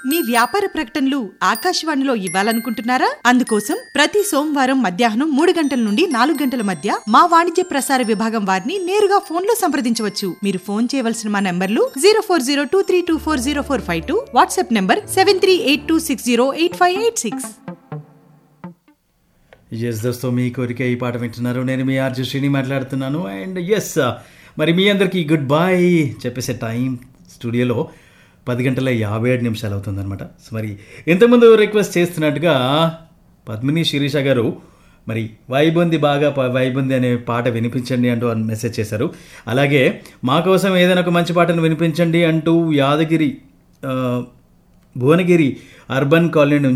మీ వ్యాపార ప్రకటనలు ఆకాశవాణిలో ఇవ్వాలనుకుంటున్నారా అందుకోసం ప్రతి సోమవారం మధ్యాహ్నం మూడు గంటల నుండి నాలుగు గంటల మధ్య మా వాణిజ్య ప్రసార విభాగం వారిని నేరుగా ఫోన్ లో సంప్రదించవచ్చు మీరు ఫోన్ చేయవలసిన మా నంబర్లు zero four zero two three two four zero four five two WhatsApp number seven three eight two six zero eight five eight six ఎస్ దోస్తో మీ కోరిక ఈ పాట వింటున్నారు నేను మీ ఆర్జు శ్రీని మాట్లాడుతున్నాను అండ్ ఎస్ మరి మీ అందరికీ గుడ్ బాయ్ చెప్పేసే టైం స్టూడియోలో పది గంటల యాభై ఏడు నిమిషాలు అవుతుందన్నమాట సో మరి ఇంతకుముందు రిక్వెస్ట్ చేస్తున్నట్టుగా పద్మిని శిరీష గారు మరి వైబొంది బాగా ప- వైబొంది అనే పాట వినిపించండి అంటూ మెసేజ్ చేశారు అలాగే మా కోసం ఏదైనా ఒక మంచి పాటను వినిపించండి అంటూ యాదగిరి ఆ, భువనగిరి అర్బన్ కాలనీ నుంచి